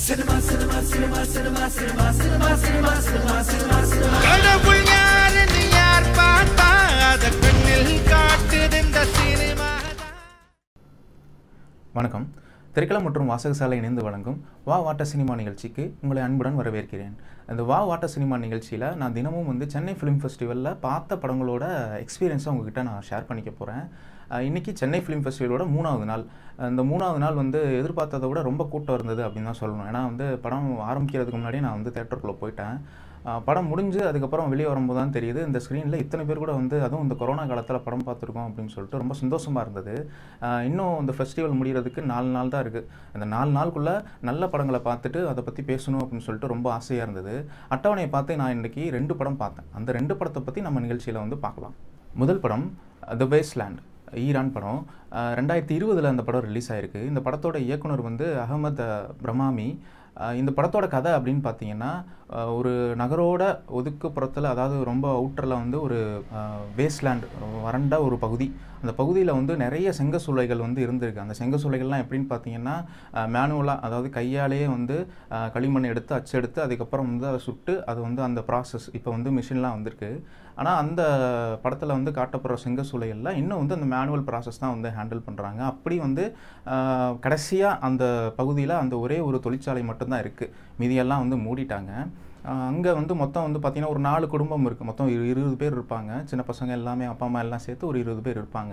கடவுள் யாருன்னு யார் பார்த்தா அத கண்ணில் காட்டுது இந்த சினிமா வணக்கம் திரைக்களம் மற்றும் வாசகசாலை இணைந்து வழங்கும் வா வாட்ட சினிமா நிகழ்ச்சிக்கு உங்களை அன்புடன் வரவேற்கிறேன் அந்த வா வாட்ட சினிமா நிகழ்ச்சியில் நான் தினமும் வந்து சென்னை ஃபிலிம் ஃபெஸ்டிவலில் பார்த்த படங்களோட எக்ஸ்பீரியன்ஸை உங்ககிட்ட நான் ஷேர் பண்ணிக்க போகிறேன் இன்றைக்கி சென்னை ஃபிலிம் ஃபெஸ்டிவலோட மூணாவது நாள் இந்த மூணாவது நாள் வந்து எதிர்பார்த்ததை விட ரொம்ப கூட்டம் இருந்தது அப்படின்னு தான் சொல்லணும் ஏன்னா வந்து படம் ஆரம்பிக்கிறதுக்கு முன்னாடியே நான் வந்து தேட்டருக்குள்ளே போயிட்டேன் ஆஹ் படம் முடிஞ்சு அதுக்கப்புறம் வெளியே வரும்போது தான் தெரியுது இந்த ஸ்க்ரீனில் இத்தனை பேர் கூட வந்து அதுவும் இந்த கொரோனா காலத்தில் படம் பார்த்துருக்கோம் அப்படின்னு சொல்லிட்டு ரொம்ப சந்தோஷமாக இருந்தது ஆஹ் இன்னும் இந்த ஃபெஸ்டிவல் முடிகிறதுக்கு நாலு நாள் தான் இருக்குது அந்த நாலு நாளுக்குள்ளே நல்ல படங்களை பார்த்துட்டு அதை பற்றி பேசணும் அப்படின்னு சொல்லிட்டு ரொம்ப ஆசையாக இருந்தது அட்டவணையை பார்த்து நான் இன்றைக்கி ரெண்டு படம் பார்த்தேன் அந்த ரெண்டு படத்தை பற்றி நம்ம நிகழ்ச்சியில் வந்து பார்க்கலாம் முதல் படம் த வேஸ்ட்லேண்ட் ஈரான் படம் ஆஹ் ரெண்டாயிரத்தி இருபதில் அந்த படம் ரிலீஸ் ஆயிருக்கு இந்த படத்தோட இயக்குனர் வந்து அகமத் அஹ், பிரமாமி ஆஹ் இந்த படத்தோட கதை அப்படின்னு பார்த்தீங்கன்னா ஆஹ் ஒரு நகரோட ஒதுக்குப்புறத்தில் அதாவது ரொம்ப அவுட்டரில் வந்து ஒரு வேஸ்ட்லேண்ட் வறண்ட ஒரு பகுதி அந்த பகுதியில் வந்து நிறைய செங்க சூளைகள் வந்து இருந்திருக்கு அந்த செங்க சூளைகள்லாம் எப்படின்னு பார்த்தீங்கன்னா மேனுவலாக அதாவது கையாலேயே வந்து ஆஹ் களிமண் எடுத்து அச்செடுத்து அதுக்கப்புறம் வந்து அதை சுட்டு அது வந்து அந்த ப்ராசஸ் இப்போ வந்து மிஷின்லாம் வந்திருக்கு ஆனால் அந்த படத்தில் வந்து காட்டப்படுற செங்க சூளைகளில் இன்னும் வந்து அந்த மேனுவல் ப்ராசஸ் தான் வந்து ஹேண்டில் பண்ணுறாங்க அப்படி வந்து கடைசியாக அந்த பகுதியில் அந்த ஒரே ஒரு தொழிற்சாலை மட்டும்தான் இருக்குது மீதியெல்லாம் வந்து மூடிட்டாங்க அங்கே வந்து மொத்தம் வந்து பார்த்திங்கன்னா ஒரு நாலு குடும்பம் இருக்குது மொத்தம் இரு இருபது பேர் இருப்பாங்க சின்ன பசங்க எல்லாமே அப்பா அம்மா எல்லாம் சேர்த்து ஒரு இருபது பேர் இருப்பாங்க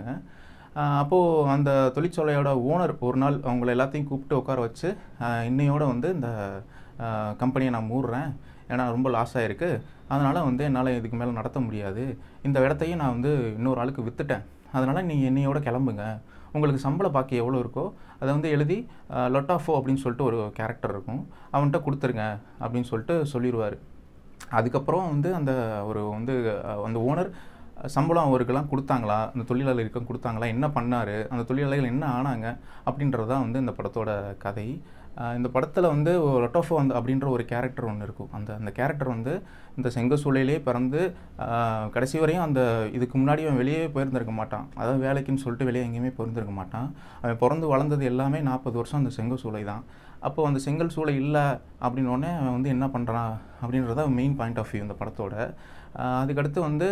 அப்போது அந்த தொழிற்சாலையோட ஓனர் ஒரு நாள் அவங்கள எல்லாத்தையும் கூப்பிட்டு உட்கார வச்சு ஆஹ் இன்னையோட வந்து இந்த கம்பெனியை நான் மூடுறேன் ஏன்னா ரொம்ப லாஸ் ஆகிருக்கு அதனால் வந்து என்னால் இதுக்கு மேலே நடத்த முடியாது இந்த இடத்தையும் நான் வந்து இன்னொரு ஆளுக்கு விற்றுட்டேன் அதனால் நீங்கள் என்னையோட கிளம்புங்க உங்களுக்கு சம்பள பாக்கி எவ்வளோ இருக்கோ அதை வந்து எழுதி லொட்டாஃபோ அப்படின்னு சொல்லிட்டு ஒரு கேரக்டர் இருக்கும் அவன்கிட்ட கொடுத்துருங்க அப்படின்னு சொல்லிட்டு சொல்லிடுவார் அதுக்கப்புறம் வந்து அந்த ஒரு வந்து அஹ், அந்த ஓனர் சம்பளம் அவருக்கெல்லாம் கொடுத்தாங்களா அந்த தொழிலாளர்களுக்கு கொடுத்தாங்களா என்ன பண்ணார் அந்த தொழிலாளர்கள் என்ன ஆனாங்க அப்படின்றது தான் வந்து இந்த படத்தோட கதை ஆஹ் இந்த படத்தில் வந்து ரொட்டோஃபோ அந்த அப்படின்ற ஒரு கேரக்டர் ஒன்று இருக்கும் அந்த அந்த கேரக்டர் வந்து இந்த செங்க சூளையிலே பிறந்து ஆஹ் கடைசி வரையும் அந்த இதுக்கு முன்னாடி அவன் வெளியே போயிருந்திருக்க மாட்டான் அதாவது வேலைக்குன்னு சொல்லிட்டு வெளியே எங்கேயுமே போயிருந்திருக்க மாட்டான் அவன் பிறந்து வளர்ந்தது எல்லாமே நாற்பது வருஷம் அந்த செங்க சூளை தான் அப்போது அந்த செங்கல் சூளை இல்லை அப்படின்னோடனே அவன் வந்து என்ன பண்ணுறான் அப்படின்றத மெயின் பாயிண்ட் ஆஃப் வியூ இந்த படத்தோட ஆஹ் அதுக்கடுத்து வந்து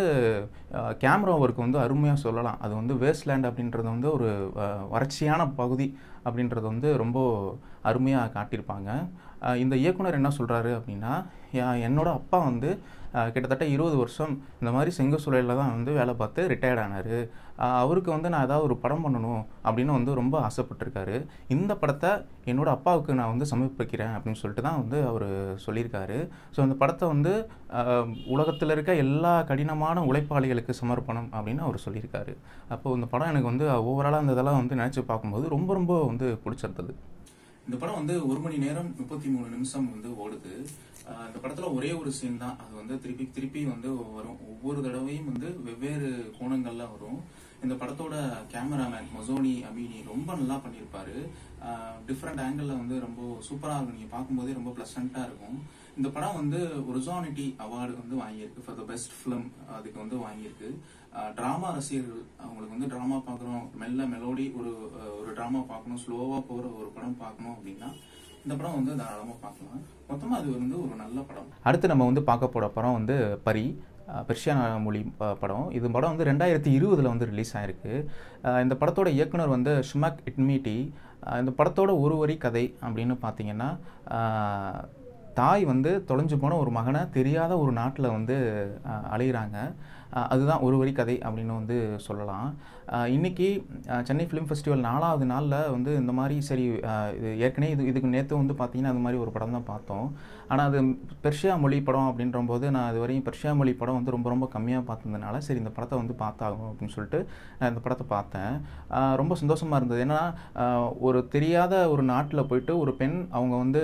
கேமரா ஒர்க் வந்து அருமையாக சொல்லலாம் அது வந்து வேஸ்ட்லேண்ட் அப்படின்றது வந்து ஒரு ஆஹ் வறட்சியான பகுதி அப்படின்றது வந்து ரொம்ப அருமையாக காட்டியிருப்பாங்க ஆஹ் இந்த இயக்குனர் என்ன சொல்கிறாரு அப்படின்னா யா- என்னோட அப்பா வந்து ஆஹ் கிட்டத்தட்ட இருபது வருஷம் இந்த மாதிரி செங்க சூழலில் தான் வந்து வேலை பார்த்து ரிட்டையர்ட் ஆனார் அவருக்கு வந்து நான் ஏதாவது ஒரு படம் பண்ணணும் அப்படின்னு வந்து ரொம்ப ஆசைப்பட்டிருக்காரு இந்த படத்தை என்னோட அப்பாவுக்கு நான் வந்து சமர்ப்பிக்கிறேன் அப்படின்னு சொல்லிட்டு தான் வந்து அவர் சொல்லியிருக்காரு ஸோ அந்த படத்தை வந்து உலகத்தில் இருக்க எல்லா கடினமான உழைப்பாளிகளுக்கு சமர்ப்பணம் அப்படின்னு அவர் சொல்லியிருக்காரு அப்போது இந்த படம் எனக்கு வந்து ஓவராலாக அந்த இதெல்லாம் வந்து நினச்சி பார்க்கும்போது ரொம்ப ரொம்ப வந்து பிடிச்சிருந்தது இந்த படம் வந்து ஒரு மணி நேரம் முப்பத்தி மூணு நிமிஷம் வந்து ஓடுது ஆஹ் இந்த படத்துல ஒரே ஒரு சீன் தான் அது வந்து திருப்பி திருப்பி வந்து வரும் ஒவ்வொரு தடவையும் வந்து வெவ்வேறு கோணங்கள்ல வரும் இந்த படத்தோட கேமராமேன் மொசோனி அமீனி ரொம்ப நல்லா பண்ணியிருப்பாரு டிஃப்ரெண்ட் ஆங்கிள் வந்து ரொம்ப சூப்பரா இருக்கும் நீங்க பார்க்கும்போதே ரொம்ப பிளசண்டா இருக்கும் இந்த படம் வந்து ஒரிசானிட்டி அவார்டு வந்து வாங்கியிருக்கு ஃபார் த பெஸ்ட் ஃபிலிம் அதுக்கு வந்து வாங்கியிருக்கு ட்ராமா ரசிகர்கள் அவங்களுக்கு வந்து ட்ராமா பார்க்குறோம் மெல்ல மெலோடி ஒரு அஹ், ஒரு ட்ராமா பார்க்கணும் ஸ்லோவாக போகிற ஒரு படம் பார்க்கணும் அப்படின்னா இந்த படம் வந்து தாராளமாக பார்க்கலாம் மொத்தமாக அது வந்து ஒரு நல்ல படம் அடுத்து நம்ம வந்து பார்க்க போகிற படம் வந்து பரி அஹ், பெர்ஷியான மொழி ப- படம் இது படம் வந்து ரெண்டாயிரத்தி இருபதில் வந்து ரிலீஸ் ஆயிருக்கு அஹ், இந்த படத்தோட இயக்குனர் வந்து ஷ்மக் இட்மிட்டி அஹ், இந்த படத்தோட ஒரு வரி கதை அப்படின்னு பார்த்தீங்கன்னா அஹ், தாய் வந்து தொலைஞ்சு போன ஒரு மகனை தெரியாத ஒரு நாட்டில் வந்து அஹ், அலையுறாங்க அஹ், அதுதான் ஒரு வரி கதை அப்படின்னு வந்து சொல்லலாம் அஹ், இன்னைக்கு அஹ், சென்னை ஃபிலிம் ஃபெஸ்டிவல் நாலாவது நாளில் வந்து இந்த மாதிரி சரி அஹ், இது ஏற்கனவே இது இதுக்கு நேற்று வந்து பார்த்தீங்கன்னா அது மாதிரி ஒரு படம் தான் பார்த்தோம் ஆனால் அது பெர்ஷியா மொழி படம் அப்படின்ற போது நான் இது வரையும் பெர்ஷியா மொழி படம் வந்து ரொம்ப ரொம்ப கம்மியாக பார்த்ததுனால சரி இந்த படத்தை வந்து பார்த்தாகும் அப்படின்னு சொல்லிட்டு நான் இந்த படத்தை பார்த்தேன் அஹ், ரொம்ப சந்தோஷமாக இருந்தது ஏன்னா அஹ், ஒரு தெரியாத ஒரு நாட்டில் போயிட்டு ஒரு பெண் அவங்க வந்து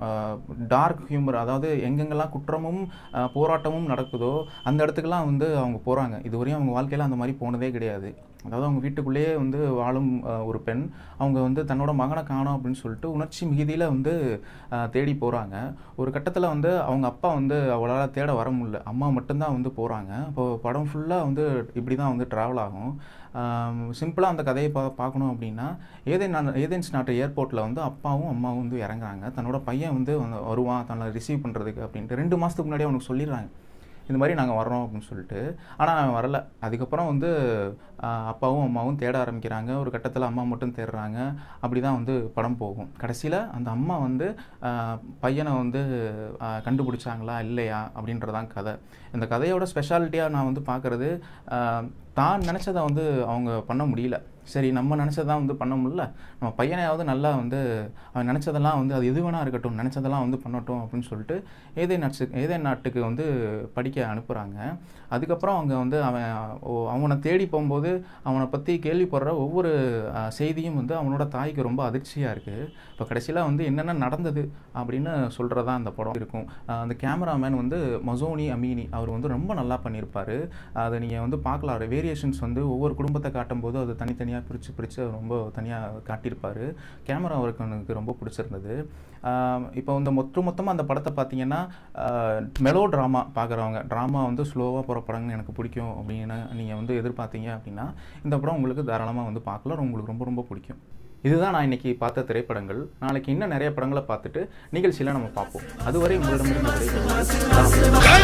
டார்க் ஹியூமர் அதாவது எங்கெங்கெல்லாம் குற்றமும் அஹ், போராட்டமும் நடக்குதோ அந்த இடத்துக்கெல்லாம் வந்து அவங்க அவங்க போகிறாங்க இதுவரையும் அவங்க வாழ்க்கையில் அந்த மாதிரி போனதே கிடையாது அதாவது அவங்க வீட்டுக்குள்ளேயே வந்து வாழும் அஹ், ஒரு பெண் அவங்க வந்து தன்னோட மகனை காணோம் அப்படின்னு சொல்லிட்டு உணர்ச்சி மிகுதியில் வந்து அஹ், தேடி போகிறாங்க ஒரு கட்டத்தில் வந்து அவங்க அப்பா வந்து அவளால் தேட வர முடியல அம்மா மட்டும்தான் வந்து போகிறாங்க இப்போ படம் ஃபுல்லாக வந்து இப்படி தான் வந்து ட்ராவல் ஆகும் சிம்பிளாக அந்த கதையை பா பார்க்கணும் அப்படின்னா ஏதேன் நான் ஏதென்ஸ் நாட்டு ஏர்போர்ட்டில் வந்து அப்பாவும் அம்மாவும் வந்து இறங்குறாங்க தன்னோட பையன் வந்து வந்து வருவான் தன்னை ரிசீவ் பண்ணுறதுக்கு அப்படின்ட்டு ரெண்டு மாதத்துக்கு முன்னாடி அவனுக்கு சொல்லிடுறாங்க இந்த மாதிரி நாங்கள் வர்றோம் அப்படின்னு சொல்லிட்டு ஆனால் அவன் வரல அதுக்கப்புறம் வந்து ஆஹ், அப்பாவும் அம்மாவும் தேட ஆரம்பிக்கிறாங்க ஒரு கட்டத்தில் அம்மா மட்டும் தேடுறாங்க அப்படி தான் வந்து படம் போகும் கடைசியில் அந்த அம்மா வந்து ஆஹ், பையனை வந்து ஆஹ், கண்டுபிடிச்சாங்களா இல்லையா அப்படின்றதான் கதை இந்த கதையோட ஸ்பெஷாலிட்டியாக நான் வந்து பார்க்குறது தான் நினச்சதை வந்து அவங்க பண்ண முடியல சரி நம்ம நினச்சதான் வந்து பண்ண முடியல நம்ம பையனையாவது நல்லா வந்து அவன் நினச்சதெல்லாம் வந்து அது எது வேணா இருக்கட்டும் நினச்சதெல்லாம் வந்து பண்ணட்டும் அப்படின்னு சொல்லிட்டு ஏதே நாட்டு ஏதே நாட்டுக்கு வந்து படிக்க அனுப்புகிறாங்க அதுக்கப்புறம் அவங்க வந்து அவன் ஓ- அவனை தேடி போகும்போது அவனை பற்றி கேள்விப்படுற ஒவ்வொரு அஹ், செய்தியும் வந்து அவனோட தாய்க்கு ரொம்ப அதிர்ச்சியாக இருக்குது இப்போ கடைசியில் வந்து என்னென்ன நடந்தது அப்படின்னு சொல்கிறதா அந்த படம் இருக்கும் அஹ், அந்த கேமராமேன் வந்து மசோனி அமீனி அவர் வந்து ரொம்ப நல்லா பண்ணியிருப்பார் அதை நீங்கள் வந்து பார்க்கலாம் வேரியேஷன்ஸ் வந்து ஒவ்வொரு குடும்பத்தை காட்டும்போது அது தனித்தனியாக பிரித்து பிரித்து ரொம்ப தனியாக காட்டியிருப்பார் கேமரா ஒர்க் எனக்கு ரொம்ப பிடிச்சிருந்தது ஆஹ் இப்போ இந்த மொத்த மொத்தமாக அந்த படத்தை பார்த்தீங்கன்னா மெலோ ட்ராமா பார்க்குறவங்க ட்ராமா வந்து ஸ்லோவாக போகிற படங்கள் எனக்கு பிடிக்கும் அப்படின்னு நீங்கள் வந்து எதிர்பார்த்தீங்க அப்படின்னா இந்த படம் உங்களுக்கு தாராளமாக வந்து பார்க்கலாம் உங்களுக்கு ரொம்ப ரொம்ப பிடிக்கும் இதுதான் நான் இன்னைக்கு பார்த்த திரைப்படங்கள் நாளைக்கு இன்னும் நிறைய படங்களை பார்த்துட்டு நிகழ்ச்சியில் நம்ம பார்ப்போம் அதுவரை உங்களிடமிருந்து விடைபெறுவது ராம்.